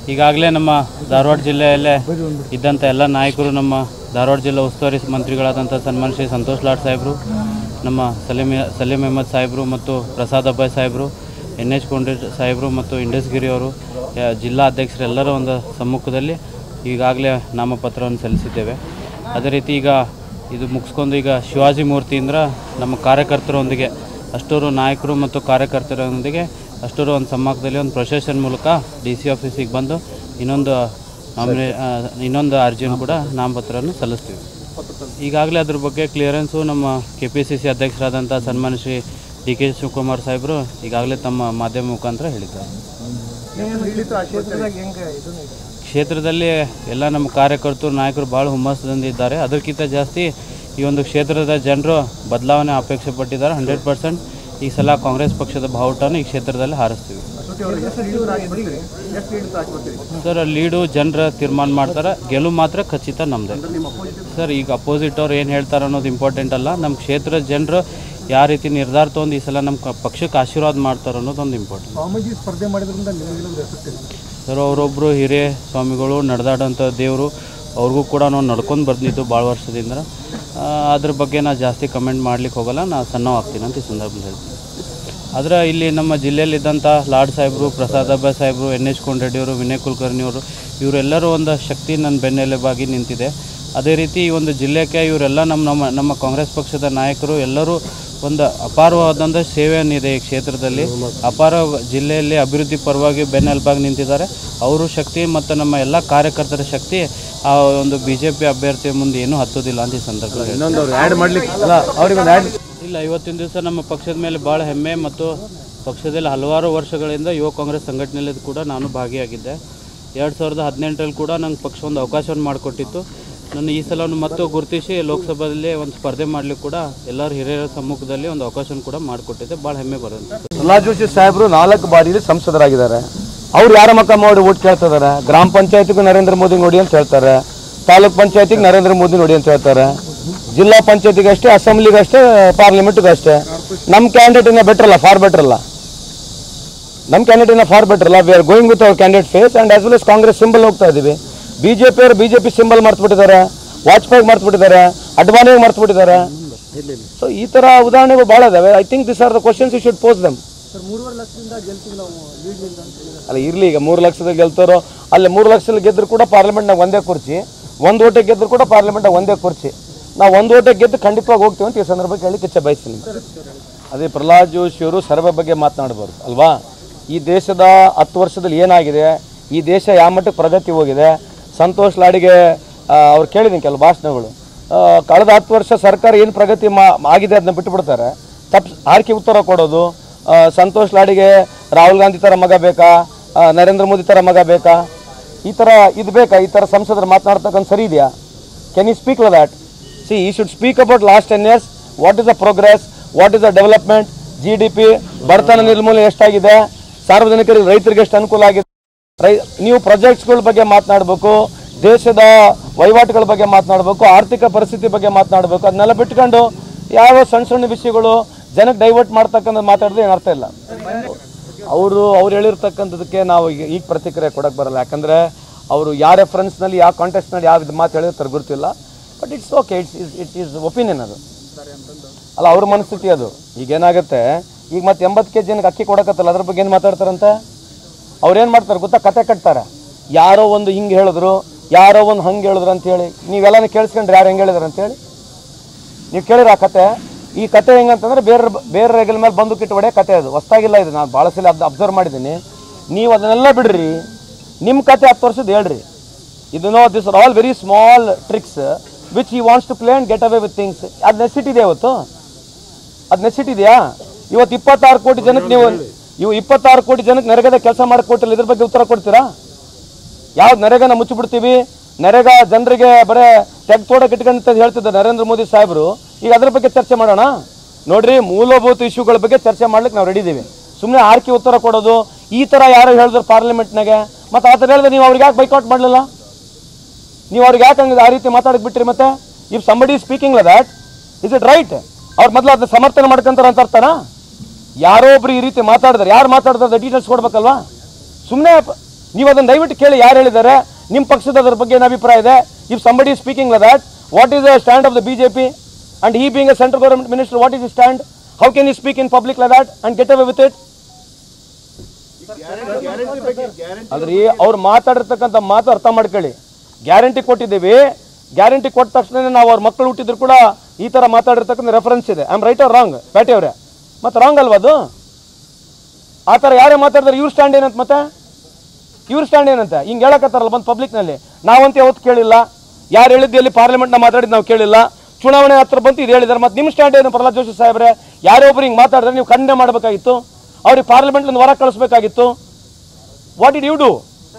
ಈಗಾಗಲೇ ನಮ್ಮ ಧಾರವಾಡ ಜಿಲ್ಲೆಯಲ್ಲೇ ಇದ್ದಂಥ ಎಲ್ಲ ನಾಯಕರು ನಮ್ಮ ಧಾರವಾಡ ಜಿಲ್ಲಾ ಉಸ್ತುವಾರಿ ಮಂತ್ರಿಗಳಾದಂಥ ಸನ್ಮಾನ್ ಶ್ರೀ ಸಂತೋಷ್ ಲಾಡ್ ಸಾಹೇಬರು ನಮ್ಮ ಸಲೀಮ್ ಸಲೀಂ ಅಹಮದ್ ಸಾಹೇಬರು ಮತ್ತು ಪ್ರಸಾದ್ ಅಬ್ಬಾಯ್ ಸಾಹೇಬರು ಎನ್ ಎಚ್ ಕೊಂಡ್ರೆ ಸಾಹೇಬರು ಮತ್ತು ಇಂಡಸ್ಗಿರಿ ಅವರು ಯಾ- ಜಿಲ್ಲಾ ಅಧ್ಯಕ್ಷರು ಎಲ್ಲರ ಒಂದು ಸಮ್ಮುಖದಲ್ಲಿ ಈಗಾಗಲೇ ನಾಮಪತ್ರವನ್ನು ಸಲ್ಲಿಸಿದ್ದೇವೆ ಅದೇ ರೀತಿ ಈಗ ಇದು ಮುಗಿಸ್ಕೊಂಡು ಈಗ ಶಿವಾಜಿ ಮೂರ್ತಿಯಿಂದ ನಮ್ಮ ಕಾರ್ಯಕರ್ತರೊಂದಿಗೆ ಅಷ್ಟೂರು ನಾಯಕರು ಮತ್ತು ಕಾರ್ಯಕರ್ತರೊಂದಿಗೆ ಅಷ್ಟೂರು ಒಂದು ಸಮ್ಮುಖದಲ್ಲಿ ಒಂದು ಪ್ರೊಸೆಷನ್ ಮೂಲಕ ಡಿ ಸಿ ಆಫೀಸಿಗೆ ಬಂದು ಇನ್ನೊಂದು ನಾಮಿನೇ ಆ, ಇನ್ನೊಂದು ಅರ್ಜಿಯನ್ನು ಕೂಡ ನಾಮಪತ್ರವನ್ನು ಸಲ್ಲಿಸ್ತೀವಿ ಈಗಾಗಲೇ ಅದ್ರ ಬಗ್ಗೆ ಕ್ಲಿಯರೆನ್ಸು ನಮ್ಮ ಕೆ ಪಿ ಸಿ ಸಿ ಅಧ್ಯಕ್ಷರಾದಂಥ ಸನ್ಮಾನ್ಯ ಶ್ರೀ ಡಿ ಕೆ ಶಿವಕುಮಾರ್ ಸಾಹೇಬರು ಈಗಾಗಲೇ ತಮ್ಮ ಮಾಧ್ಯಮ ಮುಖಾಂತರ ಹೇಳಿದ್ದಾರೆ ಕ್ಷೇತ್ರದಲ್ಲಿ ಎಲ್ಲ ನಮ್ಮ ಕಾರ್ಯಕರ್ತರು ನಾಯಕರು ಭಾಳ ಹುಮ್ಮಸ್ಸಿನಿಂದ ಇದ್ದಾರೆ ಅದಕ್ಕಿಂತ ಜಾಸ್ತಿ ಈ ಒಂದು ಕ್ಷೇತ್ರದ ಜನರು ಬದಲಾವಣೆ ಅಪೇಕ್ಷೆ ಪಟ್ಟಿದ್ದಾರೆ ಹಂಡ್ರೆಡ್ ಪರ್ಸೆಂಟ್ ಈ ಸಲ ಕಾಂಗ್ರೆಸ್ ಪಕ್ಷದ ಬಾವುಟವನ್ನು ಈ ಕ್ಷೇತ್ರದಲ್ಲಿ ಹಾರಿಸ್ತೀವಿ ಸರ್ ಲೀಡು ಜನರ ತೀರ್ಮಾನ ಮಾಡ್ತಾರೆ ಗೆಲುವು ಮಾತ್ರ ಖಚಿತ ನಮ್ಮದೇ ಸರ್ ಈಗ ಅಪೋಸಿಟ್ ಅವ್ರು ಏನು ಹೇಳ್ತಾರೆ ಅನ್ನೋದು ಇಂಪಾರ್ಟೆಂಟ್ ಅಲ್ಲ ನಮ್ಮ ಕ್ಷೇತ್ರದ ಜನರು ಯಾವ ರೀತಿ ನಿರ್ಧಾರ ತೊಗೊಂಡು ಈ ಸಲ ನಮ್ಮ ಕ- ಪಕ್ಷಕ್ಕೆ ಆಶೀರ್ವಾದ ಮಾಡ್ತಾರೆ ಅನ್ನೋದೊಂದು ಇಂಪಾರ್ಟೆಂಟ್ ಸ್ವಾಮೀಜಿ ಸ್ಪರ್ಧೆ ಮಾಡಿದ್ರಿಂದ ನಿಮಗಿಲ್ಲೊಂದು ಎಫೆಕ್ಟ್ ಇದೆ ಸರ್ ಅವರೊಬ್ಬರು ಹಿರಿಯ ಸ್ವಾಮಿಗಳು ನಡೆದಾಡೋಂಥ ದೇವರು ಅವ್ರಿಗೂ ಕೂಡ ನಾವು ನಡ್ಕೊಂಡು ಬಂದಿದ್ದು ಭಾಳ ವರ್ಷದಿಂದ ಆ, ಅದ್ರ ಬಗ್ಗೆ ನಾ ಜಾಸ್ತಿ ಕಮೆಂಟ್ ಮಾಡ್ಲಿಕ್ಕೆ ಹೋಗಲ್ಲ ನಾ ಸಣ್ಣವಾಗ್ತೀನಿ ಅಂತ ಈ ಸಂದರ್ಭದಲ್ಲಿ ಹೇಳ್ತೀನಿ ಆದರೆ ಇಲ್ಲಿ ನಮ್ಮ ಜಿಲ್ಲೆಯಲ್ಲಿದ್ದಂಥ ಲಾಡ್ ಸಾಹೇಬರು ಪ್ರಸಾದ್ ಅಬ್ಬಾಯ್ ಸಾಹೇಬರು ಎನ್ ಎಚ್ ಕೊಂಡ್ರೆಡ್ಡಿಯವರು ವಿನಯ್ ಕುಲಕರ್ಣಿಯವರು ಇವರೆಲ್ಲರೂ ಒಂದು ಶಕ್ತಿ ನನ್ನ ಬೆನ್ನೆಲುಬಾಗಿ ನಿಂತಿದೆ ಅದೇ ರೀತಿ ಈ ಒಂದು ಜಿಲ್ಲೆಗೆ ಇವರೆಲ್ಲ ನಮ್ಮ ನಮ್ಮ ನಮ್ಮ ಕಾಂಗ್ರೆಸ್ ಪಕ್ಷದ ನಾಯಕರು ಎಲ್ಲರೂ ಒಂದು ಅಪಾರವಾದಂಥ ಸೇವೆಯನ್ನಿದೆ ಈ ಕ್ಷೇತ್ರದಲ್ಲಿ ಅಪಾರ ಜಿಲ್ಲೆಯಲ್ಲಿ ಅಭಿವೃದ್ಧಿ ಪರವಾಗಿ ಬೆನ್ನೆಲುಬಾಗಿ ನಿಂತಿದ್ದಾರೆ ಅವರು ಶಕ್ತಿ ಮತ್ತು ನಮ್ಮ ಎಲ್ಲ ಕಾರ್ಯಕರ್ತರ ಶಕ್ತಿ ಆ ಒಂದು ಬಿ ಜೆ ಪಿ ಅಭ್ಯರ್ಥಿ ಮುಂದೆ ಏನೂ ಹತ್ತೋದಿಲ್ಲ ಅಂತ ಈ ಸಂದರ್ಭದಲ್ಲಿ ಹೇಳ್ತೀನಿ. ಇನ್ನೊಂದು ಅವ್ರು ಆ್ಯಡ್ ಮಾಡ್ಲಿಕ್ಕೆ ಅಲ್ಲ ಅವ್ರಿಗೆ ಒಂದು ಆ್ಯಡ್ ಇಲ್ಲ ಇವತ್ತಿನ ದಿವಸ ನಮ್ಮ ಪಕ್ಷದ ಮೇಲೆ ಭಾಳ ಹೆಮ್ಮೆ ಮತ್ತು ಪಕ್ಷದಲ್ಲಿ ಹಲವಾರು ವರ್ಷಗಳಿಂದ ಯುವ ಕಾಂಗ್ರೆಸ್ ಸಂಘಟನೆಯಲ್ಲಿ ಕೂಡ ನಾನು ಭಾಗಿಯಾಗಿದ್ದೆ ಎರಡು ಸಾವಿರದ ಹದಿನೆಂಟರಲ್ಲಿ ಕೂಡ ನಂಗೆ ಪಕ್ಷ ಒಂದು ಅವಕಾಶವನ್ನು ಮಾಡಿಕೊಟ್ಟಿತ್ತು ನನ್ನ ಈ ಸಲವನ್ನು ಮತ್ತು ಗುರುತಿಸಿ ಲೋಕಸಭೆಯಲ್ಲಿ ಒಂದು ಸ್ಪರ್ಧೆ ಮಾಡಲಿಕ್ಕೆ ಕೂಡ ಎಲ್ಲರ ಹಿರಿಯರ ಸಮ್ಮುಖದಲ್ಲಿ ಒಂದು ಅವಕಾಶವನ್ನು ಕೂಡ ಮಾಡಿಕೊಟ್ಟಿದ್ದೆ ಭಾಳ ಹೆಮ್ಮೆ ಬರುತ್ತೆ ಪ್ರಹ್ಲಾದ್ ಜೋಶಿ ಸಾಹೇಬರು ನಾಲ್ಕು ಬಾರಿ ಸಂಸದರಾಗಿದ್ದಾರೆ ಅವ್ರು ಯಾರ ಮಕ್ಕ ಮಾಡಿ ಓಟ್ ಕೇಳ್ತಿದ್ದಾರೆ ಗ್ರಾಮ ಪಂಚಾಯತಿಗೂ ನರೇಂದ್ರ ಮೋದಿ ನೋಡಿ ಅಂತ ಹೇಳ್ತಾರೆ ತಾಲೂಕ್ ಪಂಚಾಯತಿಗೆ ನರೇಂದ್ರ ಮೋದಿ ನೋಡಿ ಅಂತ ಹೇಳ್ತಾರೆ ಜಿಲ್ಲಾ ಪಂಚಾಯತಿಗೆ ಅಷ್ಟೇ ಅಸೆಂಬ್ಲಿಗೆ ಅಷ್ಟೇ ಪಾರ್ಲಿಮೆಂಟ್ಗೆ ಅಷ್ಟೇ ನಮ್ಮ ಕ್ಯಾಂಡಿಡೇಟ್ ಇನ್ನ ಬೆಟರ್ ಅಲ್ಲ ಫಾರ್ ಬೆಟರ್ ಅಲ್ಲ ನಮ್ಮ ಕ್ಯಾಂಡಿಡೇಟ್ ಇನ್ನ ಫಾರ್ ಬೆಟರ್ ಅಲ್ಲ we are going with our candidate face and as well as Congress symbol ಹೋಗ್ತಾ ಇದೀವಿ ಬಿಜೆಪಿ ಅವರು ಬಿಜೆಪಿ ಸಿಂಬಲ್ ಮರ್ತ್ಬಿಟ್ಟಿದ್ದಾರೆ ವಾಜಪೇಯಿ ಮರ್ತ್ಬಿಟ್ಟಿದ್ದಾರೆ ಅಡ್ವಾಣಿಗೆ ಮರ್ತ್ಬಿಟ್ಟಿದ್ದಾರೆ ಸೊ ಈ ತರ ಉದಾಹರಣೆಗಳು ಭಾಳ ಇದಾವೆ I think this are the questions you should pose them ಅಲ್ಲ ಇರ್ಲಿ ಈಗ ಮೂರು ಲಕ್ಷದ ಗೆಲ್ತಾರೋ ಅಲ್ಲಿ ಮೂರು ಲಕ್ಷದಲ್ಲಿ ಗೆದ್ರು ಕೂಡ ಪಾರ್ಲಿಮೆಂಟ್ನಾಗ ಒಂದೇ ಕುರ್ಚಿ ಒಂದು ಓಟಿಗೆ ಗೆದ್ರು ಕೂಡ ಪಾರ್ಲಿಮೆಂಟ್ನಾಗ ಒಂದೇ ಕುರ್ಚಿ ನಾವು ಒಂದು ಓಟಿಗೆ ಗೆದ್ದು ಖಂಡಿತವಾಗಿ ಹೋಗ್ತೀವಿ ಅಂತ ಈ ಸಂದರ್ಭಕ್ಕೆ ಹೇಳಿ ಇಚ್ಛೆ ಬಯಸ್ತೀನಿ ಅದೇ ಪ್ರಹ್ಲಾದ್ ಜೋಶಿಯವರು ಸರ್ವೆ ಬಗ್ಗೆ ಮಾತನಾಡಬಾರ್ದು ಅಲ್ವಾ ಈ ದೇಶದ ಹತ್ತು ವರ್ಷದಲ್ಲಿ ಏನಾಗಿದೆ ಈ ದೇಶ ಯಾವ ಮಟ್ಟಕ್ಕೆ ಪ್ರಗತಿ ಹೋಗಿದೆ ಸಂತೋಷ್ ಲಾಡಿಗೆ ಆ, ಅವ್ರು ಕೇಳಿದ್ದೀನಿ ಕೆಲವು ಭಾಷಣಗಳು ಆ, ಕಳೆದ ಹತ್ತು ವರ್ಷ ಸರ್ಕಾರ ಏನು ಪ್ರಗತಿ ಮಾ ಆಗಿದೆ ಅದನ್ನ ಬಿಟ್ಟುಬಿಡ್ತಾರೆ ತಪ್ಪು ಆರ್ಕೆ ಉತ್ತರ ಕೊಡೋದು ಆ, ಸಂತೋಷ್ ಲಾಡಿಗೆ ರಾಹುಲ್ ಗಾಂಧಿ ಥರ ಮಗ ಬೇಕಾ ಆ, ನರೇಂದ್ರ ಮೋದಿ ಥರ ಮಗ ಬೇಕಾ ಈ ಥರ ಇದು ಬೇಕಾ ಈ ಥರ ಸಂಸದರು ಮಾತನಾಡ್ತಕ್ಕಂಥ ಸರಿ ಇದೆಯಾ can you speak that see he should speak about last ten years what is the progress what is the development G D P ಬಡತನ ನಿರ್ಮೂಲನೆ ಎಷ್ಟಾಗಿದೆ ಸಾರ್ವಜನಿಕರಿಗೆ ರೈತರಿಗೆ ಎಷ್ಟು ಅನುಕೂಲ ಆಗಿದೆ ರೈ ನೀವು ಪ್ರಾಜೆಕ್ಟ್ಸ್ಗಳ ಬಗ್ಗೆ ಮಾತನಾಡಬೇಕು ದೇಶದ ವಹಿವಾಟುಗಳ ಬಗ್ಗೆ ಮಾತನಾಡಬೇಕು ಆರ್ಥಿಕ ಪರಿಸ್ಥಿತಿ ಬಗ್ಗೆ ಮಾತನಾಡಬೇಕು ಅದನ್ನೆಲ್ಲ ಬಿಟ್ಕೊಂಡು ಯಾವ ಸಣ್ಣ ಸಣ್ಣ ವಿಷಯಗಳು ಜನಕ್ಕೆ ಡೈವರ್ಟ್ ಮಾಡ್ತಕ್ಕಂಥ ಮಾತಾಡಿದ್ರೆ ಏನು ಅರ್ಥ ಇಲ್ಲ ಅವರು ಅವ್ರು ಹೇಳಿರ್ತಕ್ಕಂಥದಕ್ಕೆ ನಾವು ಈಗ ಈಗ ಪ್ರತಿಕ್ರಿಯೆ ಕೊಡಕ್ಕೆ ಬರಲ್ಲ ಯಾಕಂದರೆ ಅವರು ಯಾವ ರೆಫರೆನ್ಸ್ನಲ್ಲಿ ಯಾವ ಕಾಂಟೆಕ್ಸ್ನಲ್ಲಿ ಯಾವ ಇದು ಮಾತು ಹೇಳಿರ್ತಾರೆ ಗೊತ್ತಿಲ್ಲ but it's okay it's it is opinion ಅದು ಅಲ್ಲ ಅವ್ರ ಮನಸ್ಥಿತಿ ಅದು ಈಗ ಏನಾಗುತ್ತೆ ಈಗ ಮತ್ತೆ ಎಂಬತ್ತು ಕೆ ಜನಕ್ಕೆ ಅಕ್ಕಿ ಕೊಡಕತ್ತಲ್ಲ ಅದ್ರ ಬಗ್ಗೆ ಏನು ಮಾತಾಡ್ತಾರಂತೆ ಅವ್ರು ಏನು ಮಾಡ್ತಾರೆ ಗೊತ್ತಾ ಕತೆ ಕಟ್ತಾರೆ ಯಾರೋ ಒಂದು ಹಿಂಗೆ ಹೇಳಿದ್ರು ಯಾರೋ ಒಂದು ಹಂಗೆ ಹೇಳಿದ್ರು ಅಂತ ಹೇಳಿ ನೀವೆಲ್ಲನೂ ಕೇಳಿಸ್ಕೊಂಡ್ರೆ ಯಾರು ಹೆಂಗೆ ಹೇಳಿದ್ರು ಅಂತೇಳಿ ನೀವು ಕೇಳಿರ ಆ ಕತೆ ಈ ಕತೆ ಹೆಂಗಂತಂದ್ರೆ ಬೇರೆ ಬೇರೆ ರೇಗಲ್ ಮೇಲೆ ಬಂದು ಕಿಟ್ಟು ಹೊಡೆ ಕತೆ ಅದು ಹೊಸ್ತಾಗಿಲ್ಲ ಇದು ನಾನು ಭಾಳ ಸಲ ಅದು ಅಬ್ಸರ್ವ್ ಮಾಡಿದ್ದೀನಿ ನೀವು ಅದನ್ನೆಲ್ಲ ಬಿಡ್ರಿ ನಿಮ್ಮ ಕತೆ ಹತ್ತು ವರ್ಷದ ಹೇಳ್ರಿ ಇದು no this are all very small tricks which he wants to play and get away with things ಅದು ನೆಸಿಟಿ ಇದೆ ಇವತ್ತು ಅದು ನೆಸಿಟಿ ಇದೆಯಾ ಇವತ್ತು ಇಪ್ಪತ್ತಾರು ಕೋಟಿ ಜನಕ್ಕೆ ನೀವು ಇವು ಇಪ್ಪತ್ತಾರು ಕೋಟಿ ಜನಕ್ಕೆ ನರೇಗಾದ ಕೆಲಸ ಮಾಡಕ್ಕೆ ಕೊಟ್ಟಿಲ್ಲ ಇದ್ರ ಬಗ್ಗೆ ಉತ್ತರ ಕೊಡ್ತೀರಾ ಯಾವ್ದು ನರೇಗಾನ ಮುಚ್ಚಿಬಿಡ್ತೀವಿ ನರೇಗಾ ಜನರಿಗೆ ಬರೇ ತೆಗ್ ತೋಡಕ್ಕೆ ಇಟ್ಕೊಂಡು ಹೇಳ್ತಿದ್ದಾರೆ ನರೇಂದ್ರ ಮೋದಿ ಸಾಹೇಬರು ಈಗ ಅದ್ರ ಬಗ್ಗೆ ಚರ್ಚೆ ಮಾಡೋಣ ನೋಡ್ರಿ ಮೂಲಭೂತ ಇಶ್ಯೂಗಳ ಬಗ್ಗೆ ಚರ್ಚೆ ಮಾಡ್ಲಿಕ್ಕೆ ನಾವು ರೆಡಿ ಇದೀವಿ ಸುಮ್ಮನೆ ಆರ್ಕೆ ಉತ್ತರ ಕೊಡೋದು ಈ ಥರ ಯಾರು ಹೇಳಿದ್ರು ಪಾರ್ಲಿಮೆಂಟ್ನಾಗೆ ಮತ್ತೆ ಆ ಥರ ಹೇಳಿದ್ರೆ ನೀವು ಅವ್ರಿಗೆ ಯಾಕೆ ಬೈಕೌಟ್ ಮಾಡಲಿಲ್ಲ ನೀವು ಅವ್ರಿಗೆ ಯಾಕೆ ಹಂಗೆ ಆ ರೀತಿ ಮಾತಾಡಕ್ ಬಿಟ್ರಿ ಮತ್ತೆ if somebody speaking that is it right ಅವ್ರು ಮೊದಲು ಅದನ್ನ ಸಮರ್ಥನೆ ಮಾಡ್ಕೊಂತಾರ ಅಂತ ಅರ್ಥನಾ ಯಾರೋ ಒಬ್ರು ಈ ರೀತಿ ಮಾತಾಡಿದ್ರೆ ಯಾರು ಮಾತಾಡಿದ್ರೆ ಡೀಟೇಲ್ಸ್ ಕೊಡ್ಬೇಕಲ್ವಾ ಸುಮ್ಮನೆ ನೀವು ಅದನ್ನ ದಯವಿಟ್ಟು ಕೇಳಿ ಯಾರು ಹೇಳಿದ್ದಾರೆ ನಿಮ್ಮ ಪಕ್ಷದ ಅದ್ರ ಬಗ್ಗೆ ಏನು ಅಭಿಪ್ರಾಯ ಇದೆ if somebody speaking that what is the stand of the BJP and he being a central government minister what is stand how can you speak in public like that and get away with it ಅಲ್ರಿ ಅವ್ರು ಮಾತಾಡಿರ್ತಕ್ಕಂಥ ಮಾತು ಅರ್ಥ ಮಾಡ್ಕೊಳ್ಳಿ guarantee ಕೊಟ್ಟಿದ್ದೀವಿ guarantee ಕೊಟ್ಟ ತಕ್ಷಣ ನಾವು ಅವ್ರ ಮಕ್ಕಳು ಹುಟ್ಟಿದ್ರು ಕೂಡ ಈ ಥರ ಮಾತಾಡಿರ್ತಕ್ಕಂಥ ರೆಫರೆನ್ಸ್ ಇದೆ I am right or wrong ಪ್ಯಾಟಿ ಅವರೇ ಮತ್ತೆ ರಾಂಗ್ ಅಲ್ವಾ ಅದು ಆ ಥರ ಯಾರೇ ಮಾತಾಡಿದ್ರೆ ಇವ್ರ ಸ್ಟ್ಯಾಂಡ್ ಏನಂತ ಮತ್ತೆ ಇವ್ರ ಸ್ಟ್ಯಾಂಡ್ ಏನಂತ ಹಿಂಗೆ ಹೇಳಕತ್ತಾರಲ್ಲ ಬಂದು ಪಬ್ಲಿಕ್ನಲ್ಲಿ ನಾವಂತ ಯಾವತ್ತು ಕೇಳಿಲ್ಲ ಯಾರು ಹೇಳಿದ್ದು ಎಲ್ಲಿ ಪಾರ್ಲಿಮೆಂಟ್ನ ಮಾತಾಡಿದ್ದು ನಾವು ಕೇಳಿಲ್ಲ ಚುನಾವಣೆ ಹತ್ರ ಬಂತು ಇದು ಹೇಳಿದ್ದಾರೆ ಮತ್ತೆ ನಿಮ್ಮ ಸ್ಟ್ಯಾಂಡ್ ಏನು ಪ್ರಹ್ಲಾದ್ ಜೋಶಿ ಸಾಹೇಬ್ರೆ ಯಾರೇ ಒಬ್ರು ಹಿಂಗೆ ಮಾತಾಡಿದ್ರೆ ನೀವು ಖಂಡನೆ ಮಾಡಬೇಕಾಗಿತ್ತು ಅವ್ರಿಗೆ ಪಾರ್ಲಿಮೆಂಟ್ಲಿಂದ ಹೊರ ಕಳಿಸ್ಬೇಕಾಗಿತ್ತು ವಾಟ್ ಇಡ್ ಯು ಡೂ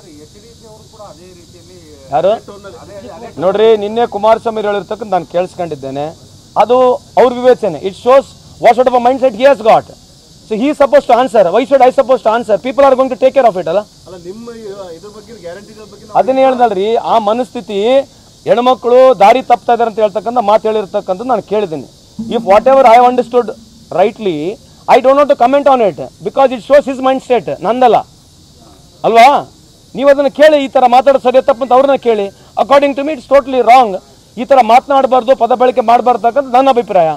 ಯಾರು ನೋಡ್ರಿ ನಿನ್ನೆ ಕುಮಾರಸ್ವಾಮಿ ಹೇಳಿರ್ತಕ್ಕಂಥ ನಾನು ಕೇಳಿಸ್ಕೊಂಡಿದ್ದೇನೆ ಅದು ಅವ್ರ ವಿವೇಚನೆ it shows what sort of mind set he has got so he supposed to answer why should I supposed to answer people are going to take care of it ಅಲ್ಲ ಅಲ್ಲ ನಿಮ್ಮ ಇದ್ರ ಬಗ್ಗೆ ಗ್ಯಾರಂಟಿಗಳ ಬಗ್ಗೆ ಅದನ್ನ ಹೇಳ್ದಲ್ರಿ ಆ ಮನಸ್ಥಿತಿ ಹೆಣ್ಮಕ್ಳು ದಾರಿ ತಪ್ತಾ ಇದಾರೆ ಅಂತ ಹೇಳ್ತಕ್ಕಂಥ ಮಾತು ಹೇಳಿರ್ತಕ್ಕಂಥದ್ದು ನಾನು ಕೇಳಿದ್ದೀನಿ if whatever I understood rightly I don't not to comment on it because it shows his mind state ನಂದಲ್ಲ ಅಲ್ವಾ ನೀವು ಅದನ್ನು ಕೇಳಿ ಈ ಥರ ಮಾತಾಡೋದು ಸರಿ ತಪ್ಪು ಅಂತ ಅವ್ರನ್ನ ಕೇಳಿ according to me it's totally wrong ಈ ಥರ ಮಾತನಾಡಬಾರ್ದು ಪದ ಬಳಕೆ ಮಾಡಬಾರ್ದು ಅಂತಕ್ಕಂಥ ನನ್ನ ಅಭಿಪ್ರಾಯ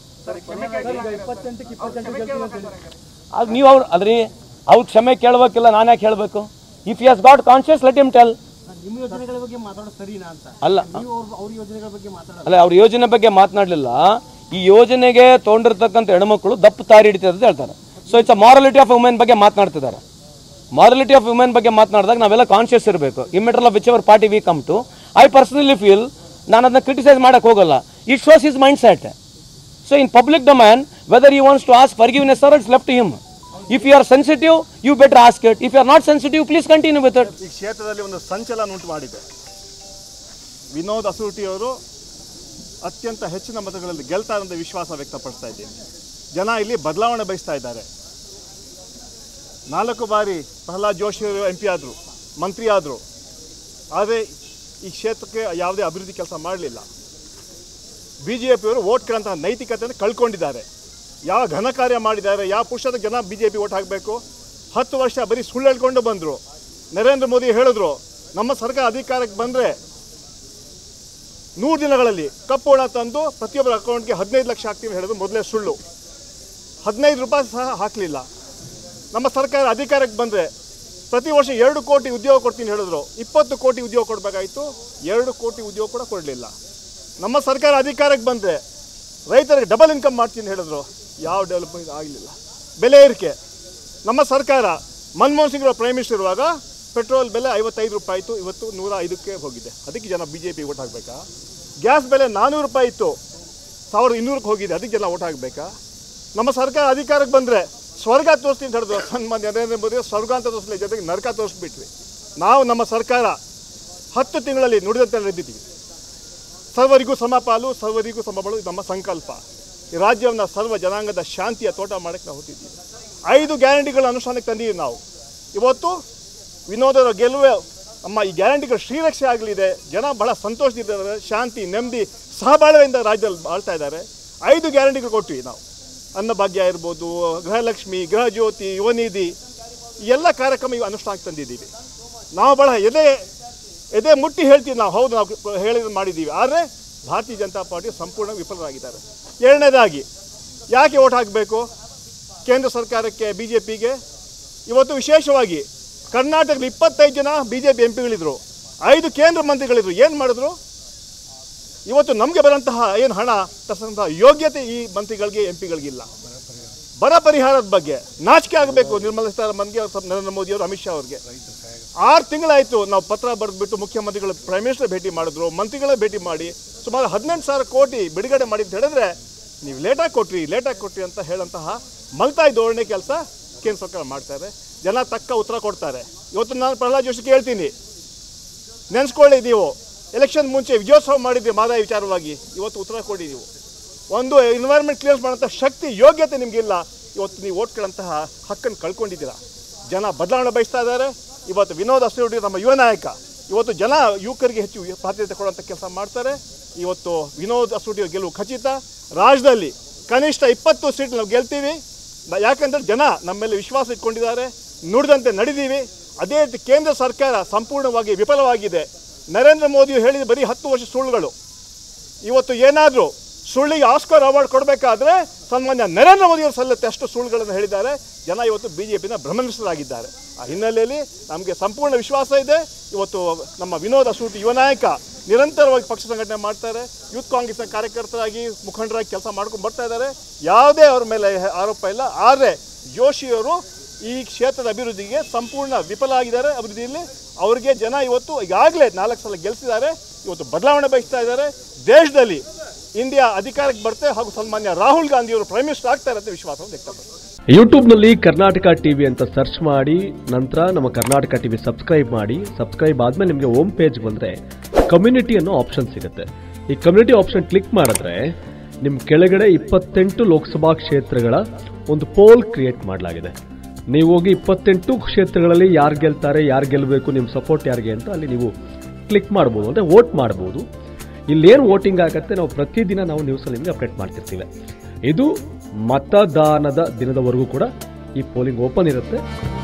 ಅದು ನೀವು ಅವ್ರು ಅದ್ರಿ ಅವ್ರು ಕ್ಷಮೆ ಕೇಳಬೇಕಿಲ್ಲ ನಾನು ಯಾಕೆ ಹೇಳಬೇಕು if you has got conscious let him tell ನಿಮ್ಮ ಯೋಜನೆಗಳ ಬಗ್ಗೆ ಮಾತಾಡೋದು ಸರಿನಾ ಅಂತ ಅಲ್ಲ ನೀವು ಅವ್ರ ಅವ್ರ ಯೋಜನೆಗಳ ಬಗ್ಗೆ ಮಾತಾಡೋದು ಅಲ್ಲ ಅವ್ರ ಯೋಜನೆ ಬಗ್ಗೆ ಮಾತನಾಡಲಿಲ್ಲ ಈ ಯೋಜನೆಗೆ ತೊಗೊಂಡಿರ್ತಕ್ಕಂಥ ಹೆಣ್ಮಕ್ಳು ದಪ್ಪ ತಾರಿ ಹಿಡಿತದೆ ಅಂತ ಹೇಳ್ತಾರೆ so it's a morality of women ಬಗ್ಗೆ ಮಾತನಾಡ್ತಿದ್ದಾರೆ ಮಾರಲಿಟಿ ಆಫ್ ವುಮೆನ್ ಬಗ್ಗೆ ಮಾತನಾಡಿದಾಗ ನಾವೆಲ್ಲ ಕಾನ್ಶಿಯಸ್ ಇರಬೇಕು immaterial of which our party we come to I personally feel ನಾನು ಅದನ್ನ ಕ್ರಿಟಿಸೈಸ್ ಮಾಡಕ್ಕೆ ಹೋಗಲ್ಲ it shows his mind set so in public domain whether you wants to ask forgiveness or it's left him if you are sensitive you better ask it if you are not sensitive please continue with it ಈ ಕ್ಷೇತ್ರದಲ್ಲಿ ಒಂದು ಸಂಚಲನ ಉಂಟು ಮಾಡಿದೆ ವಿನೋದ್ ಅಸೂಟಿಯವರು ಅತ್ಯಂತ ಹೆಚ್ಚಿನ ಮತಗಳಲ್ಲಿ ಗೆಲ್ತಾರೆ ಅಂತ ವಿಶ್ವಾಸ ವ್ಯಕ್ತಪಡಿಸ್ತಾ ಇದ್ದೀನಿ ಜನ ಇಲ್ಲಿ ಬದಲಾವಣೆ ಬಯಸ್ತಾ ಇದ್ದಾರೆ ನಾಲ್ಕು ಬಾರಿ ಪ್ರಹ್ಲಾದ್ ಜೋಶಿ ಅವರು ಎಂ ಪಿ ಆದರು ಮಂತ್ರಿ ಆದರು ಆದರೆ ಈ ಕ್ಷೇತ್ರಕ್ಕೆ ಯಾವುದೇ ಅಭಿವೃದ್ಧಿ ಕೆಲಸ ಮಾಡಲಿಲ್ಲ ಬಿ ಜೆ ಪಿಯವರು ಓಟ್ ಕೇಳಂತಹ ನೈತಿಕತೆಯನ್ನು ಕಳ್ಕೊಂಡಿದ್ದಾರೆ ಯಾವ ಘನ ಕಾರ್ಯ ಮಾಡಿದ್ದಾರೆ ಯಾವ ಪುರುಷದ ಜನ ಬಿ ಜೆ ಪಿ ಓಟ್ ಹಾಕಬೇಕು ಹತ್ತು ವರ್ಷ ಬರೀ ಸುಳ್ಳು ಹೇಳ್ಕೊಂಡು ಬಂದರು ನರೇಂದ್ರ ಮೋದಿ ಹೇಳಿದ್ರು ನಮ್ಮ ಸರ್ಕಾರ ಅಧಿಕಾರಕ್ಕೆ ಬಂದರೆ ನೂರು ದಿನಗಳಲ್ಲಿ ಕಪ್ಪು ಹಣ ತಂದು ಪ್ರತಿಯೊಬ್ಬರ ಅಕೌಂಟ್ಗೆ ಹದಿನೈದು ಲಕ್ಷ ಹಾಕ್ತೀವಿ ಹೇಳೋದು ಮೊದಲೇ ಸುಳ್ಳು ಹದಿನೈದು ರೂಪಾಯಿ ಸಹ ಹಾಕಲಿಲ್ಲ ನಮ್ಮ ಸರ್ಕಾರ ಅಧಿಕಾರಕ್ಕೆ ಬಂದರೆ ಪ್ರತಿ ವರ್ಷ ಎರಡು ಕೋಟಿ ಉದ್ಯೋಗ ಕೊಡ್ತೀನಿ ಹೇಳಿದ್ರು ಇಪ್ಪತ್ತು ಕೋಟಿ ಉದ್ಯೋಗ ಕೊಡಬೇಕಾಯಿತು ಎರಡು ಕೋಟಿ ಉದ್ಯೋಗ ಕೂಡ ಕೊಡಲಿಲ್ಲ ನಮ್ಮ ಸರ್ಕಾರ ಅಧಿಕಾರಕ್ಕೆ ಬಂದರೆ ರೈತರಿಗೆ ಡಬಲ್ ಇನ್ಕಮ್ ಮಾಡ್ತೀನಿ ಹೇಳಿದ್ರು ಯಾವ ಡೆವಲಪ್ಮೆಂಟ್ ಆಗಲಿಲ್ಲ ಬೆಲೆ ಏರಿಕೆ ನಮ್ಮ ಸರ್ಕಾರ ಮನಮೋಹನ್ ಸಿಂಗ್ ಪ್ರೈಮ್ ಮಿನಿಸ್ಟರ್ ಇರುವಾಗ ಪೆಟ್ರೋಲ್ ಬೆಲೆ ಐವತ್ತೈದು ರೂಪಾಯಿ ಇತ್ತು ಇವತ್ತು ನೂರ ಐದಕ್ಕೆ ಹೋಗಿದೆ ಅದಕ್ಕೆ ಜನ ಬಿ ಜೆ ಪಿ ಓಟ್ ಹಾಕಬೇಕಾ ಗ್ಯಾಸ್ ಬೆಲೆ ನಾನ್ನೂರು ರೂಪಾಯಿ ಇತ್ತು ಸಾವಿರದ ಇನ್ನೂರಕ್ಕೆ ಹೋಗಿದೆ ಅದಕ್ಕೆ ಜನ ಓಟ್ ಹಾಕಬೇಕಾ ನಮ್ಮ ಸರ್ಕಾರ ಅಧಿಕಾರಕ್ಕೆ ಬಂದರೆ ಸ್ವರ್ಗ ತೋರಿಸ್ತೀನಿ ಅಂತ ಹೇಳಿದ್ರು ಸನ್ಮಾನ್ಯ ನರೇಂದ್ರ ಮೋದಿ ಸ್ವರ್ಗ ಅಂತ ತೋರಿಸಲಿ ಜೊತೆಗೆ ನರಕ ತೋರಿಸ್ಬಿಟ್ವಿ ನಾವು ನಮ್ಮ ಸರ್ಕಾರ ಹತ್ತು ತಿಂಗಳಲ್ಲಿ ನುಡಿದಂತೆ ನಡೆದಿದ್ದೀವಿ ಸರ್ವರಿಗೂ ಸಮಪಾಲು ಸರ್ವರಿಗೂ ಸಮಬಳು ಇದು ನಮ್ಮ ಸಂಕಲ್ಪ ಈ ರಾಜ್ಯವನ್ನು ಸರ್ವ ಜನಾಂಗದ ಶಾಂತಿಯ ತೋಟ ಮಾಡಕ್ಕೆ ನಾವು ಹೊತ್ತಿದ್ದೀವಿ ಐದು ಗ್ಯಾರಂಟಿಗಳ ಅನುಷ್ಠಾನಕ್ಕೆ ತಂದಿದ್ದೀವಿ ನಾವು ಇವತ್ತು ವಿನೋದರ ಗೆಲುವೆ ನಮ್ಮ ಈ ಗ್ಯಾರಂಟಿಗಳ ಶ್ರೀರಕ್ಷೆ ಆಗಲಿದೆ ಜನ ಬಹಳ ಸಂತೋಷದಿದ್ದಾರೆ ಶಾಂತಿ ನೆಮ್ಮದಿ ಸಹಬಾಳ್ವೆಯಿಂದ ರಾಜ್ಯದಲ್ಲಿ ಬಾಳ್ತಾ ಇದ್ದಾರೆ ಐದು ಗ್ಯಾರಂಟಿಗಳು ಕೊಟ್ವಿ ನಾವು ಅನ್ನಭಾಗ್ಯ ಇರ್ಬೋದು ಗೃಹಲಕ್ಷ್ಮಿ ಗೃಹ ಜ್ಯೋತಿ ಯುವನಿಧಿ ಈ ಎಲ್ಲ ಕಾರ್ಯಕ್ರಮ ಇವು ಅನುಷ್ಠಾನಕ್ಕೆ ತಂದಿದ್ದೀವಿ ನಾವು ಬಹಳ ಎದೆ ಎದೆ ಮುಟ್ಟಿ ಹೇಳ್ತೀವಿ ನಾವು ಹೌದು ನಾವು ಹೇಳಿದ ಮಾಡಿದ್ದೀವಿ ಆದರೆ ಭಾರತೀಯ ಜನತಾ ಪಾರ್ಟಿ ಸಂಪೂರ್ಣ ವಿಫಲರಾಗಿದ್ದಾರೆ ಎರಡನೇದಾಗಿ ಯಾಕೆ ಓಟ್ ಹಾಕಬೇಕು ಕೇಂದ್ರ ಸರ್ಕಾರಕ್ಕೆ ಬಿ ಜೆ ಪಿಗೆ ಇವತ್ತು ವಿಶೇಷವಾಗಿ ಕರ್ನಾಟಕದಲ್ಲಿ ಇಪ್ಪತ್ತೈದು ಜನ ಬಿ ಜೆ ಪಿ ಎಂ ಪಿಗಳಿದ್ರು ಐದು ಕೇಂದ್ರ ಮಂತ್ರಿಗಳಿದ್ರು ಏನು ಮಾಡಿದ್ರು ಇವತ್ತು ನಮಗೆ ಬರೋಂತಹ ಏನು ಹಣ ತರಿಸಂತಹ ಯೋಗ್ಯತೆ ಈ ಮಂತ್ರಿಗಳಿಗೆ ಎಂ ಪಿಗಳಿಗಿಲ್ಲ ಬರ ಪರಿಹಾರದ ಬಗ್ಗೆ ನಾಚಿಕೆ ಆಗಬೇಕು ನಿರ್ಮಲಾ ಸೀತಾರಾಮನ್ಗೆ ಸ್ವಲ್ಪ ನರೇಂದ್ರ ಮೋದಿ ಅವರು ಅಮಿತ್ ಶಾ ಅವ್ರಿಗೆ ಆರು ತಿಂಗಳಾಯಿತು ನಾವು ಪತ್ರ ಬರೆದ್ಬಿಟ್ಟು ಮುಖ್ಯಮಂತ್ರಿಗಳು ಪ್ರೈಮ್ ಮಿನಿಸ್ಟರ್ ಭೇಟಿ ಮಾಡಿದ್ರು ಮಂತ್ರಿಗಳೇ ಭೇಟಿ ಮಾಡಿ ಸುಮಾರು ಹದಿನೆಂಟು ಸಾವಿರ ಕೋಟಿ ಬಿಡುಗಡೆ ಮಾಡಿ ಅಂತ ಹೇಳಿದ್ರೆ ನೀವು ಲೇಟಾಗಿ ಕೊಟ್ರಿ ಲೇಟಾಗಿ ಕೊಟ್ರಿ ಅಂತ ಹೇಳಂತಹ ಮಲ್ತಾಯಿ ಧೋರಣೆ ಕೆಲಸ ಕೇಂದ್ರ ಸರ್ಕಾರ ಮಾಡ್ತಾರೆ ಜನ ತಕ್ಕ ಉತ್ತರ ಕೊಡ್ತಾರೆ ಇವತ್ತು ನಾನು ಪ್ರಹ್ಲಾದ್ ಜೋಶಿ ಕೇಳ್ತೀನಿ ನೆನೆಸ್ಕೊಳ್ಳಿ ನೀವು ಎಲೆಕ್ಷನ್ ಮುಂಚೆ ವಿಜಯೋತ್ಸವ ಮಾಡಿದ್ರಿ ಮಾದಾಯ ವಿಚಾರವಾಗಿ ಇವತ್ತು ಉತ್ತರ ಕೊಡಿ ನೀವು ಒಂದು ಎನ್ವೈರ್ಮೆಂಟ್ ಕ್ಲಿಯರ್ ಮಾಡೋಂಥ ಶಕ್ತಿ ಯೋಗ್ಯತೆ ನಿಮಗಿಲ್ಲ ಇವತ್ತು ನೀವು ಓಟ್ ಕೇಳಂತಹ ಹಕ್ಕನ್ನು ಕಳ್ಕೊಂಡಿದ್ದೀರಾ ಜನ ಬದಲಾವಣೆ ಬಯಸ್ತಾ ಇದ್ದಾರೆ ಇವತ್ತು ವಿನೋದ್ ಅಸೂಡಿ ನಮ್ಮ ಯುವ ನಾಯಕ ಇವತ್ತು ಜನ ಯುವಕರಿಗೆ ಹೆಚ್ಚು ಪ್ರಾಧಾನ್ಯತೆ ಕೊಡುವಂಥ ಕೆಲಸ ಮಾಡ್ತಾರೆ ಇವತ್ತು ವಿನೋದ್ ಅಸೂಡಿ ಗೆಲುವು ಖಚಿತ ರಾಜ್ಯದಲ್ಲಿ ಕನಿಷ್ಠ ಇಪ್ಪತ್ತು ಸೀಟ್ ನಾವು ಗೆಲ್ತೀವಿ ನ- ಯಾಕಂದ್ರೆ ಜನ ನಮ್ಮ ಮೇಲೆ ವಿಶ್ವಾಸ ಇಟ್ಕೊಂಡಿದ್ದಾರೆ ನುಡಿದಂತೆ ನಡೆದೀವಿ ಅದೇ ರೀತಿ ಕೇಂದ್ರ ಸರ್ಕಾರ ಸಂಪೂರ್ಣವಾಗಿ ವಿಫಲವಾಗಿದೆ ನರೇಂದ್ರ ಮೋದಿಯು ಹೇಳಿದ ಬರೀ ಹತ್ತು ವರ್ಷ ಸುಳ್ಳುಗಳು ಇವತ್ತು ಏನಾದರೂ ಸುಳ್ಳಿಗೆ ಆಸ್ಕರ್ ಅವಾರ್ಡ್ ಕೊಡಬೇಕಾದ್ರೆ ಸನ್ಮಾನ್ಯ ನರೇಂದ್ರ ಮೋದಿಯವರು ಸಲ್ಲತ್ತೆ ಅಷ್ಟು ಸುಳ್ಳುಗಳನ್ನು ಹೇಳಿದ್ದಾರೆ ಜನ ಇವತ್ತು ಬಿ ಜೆ ಪಿನ ಭ್ರಮನಿಸಲಾಗಿದ್ದಾರೆ ಆ ಹಿನ್ನೆಲೆಯಲ್ಲಿ ನಮಗೆ ಸಂಪೂರ್ಣ ವಿಶ್ವಾಸ ಇದೆ ಇವತ್ತು ನಮ್ಮ ವಿನೋದ್ ಅಸೂಟಿ ಯುವ ನಾಯಕ ನಿರಂತರವಾಗಿ ಪಕ್ಷ ಸಂಘಟನೆ ಮಾಡ್ತಾರೆ ಯೂತ್ ಕಾಂಗ್ರೆಸ್ನ ಕಾರ್ಯಕರ್ತರಾಗಿ ಮುಖಂಡರಾಗಿ ಕೆಲಸ ಮಾಡ್ಕೊಂಡು ಬರ್ತಾ ಇದ್ದಾರೆ ಯಾವುದೇ ಅವ್ರ ಮೇಲೆ ಆರೋಪ ಇಲ್ಲ ಆದರೆ ಜೋಶಿಯವರು ಈ ಕ್ಷೇತ್ರದ ಅಭಿವೃದ್ಧಿಗೆ ಸಂಪೂರ್ಣ ವಿಫಲ ಆಗಿದ್ದಾರೆ ಅಭಿವೃದ್ಧಿಯಲ್ಲಿ ಅವರಿಗೆ ಜನ ಇವತ್ತು ಈಗಾಗಲೇ ನಾಲ್ಕು ಸಲ ಗೆಲ್ಲಿಸಿದ್ದಾರೆ ಇವತ್ತು ಬದಲಾವಣೆ ಬಯಸ್ತಾ ಇದ್ದಾರೆ ದೇಶದಲ್ಲಿ ಇಂಡಿಯಾ ಅಧಿಕಾರಕ್ಕೆ ಬರುತ್ತೆ ಹಾಗೂ ಸನ್ಮಾನ್ಯ ರಾಹುಲ್ ಗಾಂಧಿ ಅವರು ಪ್ರೈಮ್ ಮಿನಿಸ್ಟರ್ ಆಗ್ತಾರೆ ಅಂತ ವಿಶ್ವಾಸವನ್ನು ವ್ಯಕ್ತಪಡಿಸಿದ್ದಾರೆ ಯೂಟ್ಯೂಬ್ನಲ್ಲಿ ಕರ್ನಾಟಕ ಟಿವಿ ಅಂತ ಸರ್ಚ್ ಮಾಡಿ ನಂತರ ನಮ್ಮ ಕರ್ನಾಟಕ ಟಿವಿ ಸಬ್ಸ್ಕ್ರೈಬ್ ಮಾಡಿ ಸಬ್ಸ್ಕ್ರೈಬ್ ಆದಮೇಲೆ ನಿಮಗೆ ಹೋಮ್ ಪೇಜ್ ಬಂದರೆ ಕಮ್ಯುನಿಟಿ ಅನ್ನೋ ಆಪ್ಷನ್ ಸಿಗುತ್ತೆ ಈ ಕಮ್ಯುನಿಟಿ ಆಪ್ಷನ್ ಕ್ಲಿಕ್ ಮಾಡಿದ್ರೆ ನಿಮ್ಮ ಕೆಳಗಡೆ ಇಪ್ಪತ್ತೆಂಟು ಲೋಕಸಭಾ ಕ್ಷೇತ್ರಗಳ ಒಂದು ಪೋಲ್ ಕ್ರಿಯೇಟ್ ಮಾಡಲಾಗಿದೆ ನೀವು ಹೋಗಿ ಇಪ್ಪತ್ತೆಂಟು ಕ್ಷೇತ್ರಗಳಲ್ಲಿ ಯಾರು ಗೆಲ್ತಾರೆ ಯಾರು ಗೆಲ್ಲಬೇಕು ನಿಮ್ಮ ಸಪೋರ್ಟ್ ಯಾರಿಗೆ ಅಂತ ಅಲ್ಲಿ ನೀವು ಕ್ಲಿಕ್ ಮಾಡ್ಬೋದು ಅಂದರೆ ವೋಟ್ ಮಾಡ್ಬೋದು ಇಲ್ಲೇನು ವೋಟಿಂಗ್ ಆಗುತ್ತೆ ನಾವು ಪ್ರತಿದಿನ ನಾವು ನ್ಯೂಸಲ್ಲಿ ನಿಮಗೆ ಅಪ್ಡೇಟ್ ಮಾಡ್ತಿರ್ತೀವಿ ಇದು ಮತದಾನದ ದಿನದವರೆಗೂ ಕೂಡ ಈ ಪೋಲಿಂಗ್ ಓಪನ್ ಇರುತ್ತೆ